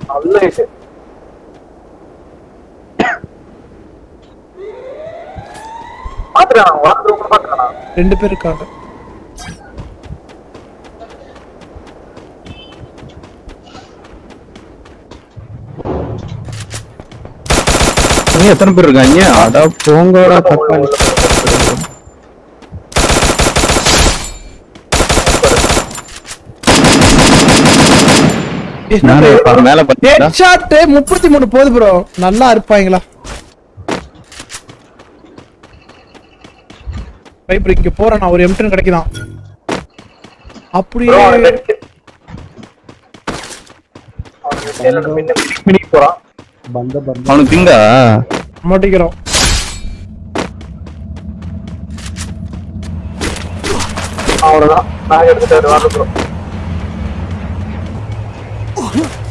நல்ல hit. பாத்துட்டானா வளர்ந்து ரொம்ப பாத்துட்டானா ரெண்டு பேர் இருக்காங்க இங்க எத்தனை பேர் இருக்காங்க அட போங்கடா தக்காளி நானே பா- மேல பார்த்தா ஷாட் முப்பத்தி மூணு போகுது ப்ரோ நல்லா இருப்பாங்களா பைப் இங்க போறேன் நான் ஒரு எம்டன் கிடைக்குதான் அப்படியே Bro, அவன் net- அவன் net ல மின்ன மினிக்கு போறான் बंदा बंदा அவனுக்கு திங்கா மாட்டிக்கிறோம் அவ்வளவுதான் நான் எடுத்துட்டாரு வரது ப்ரோ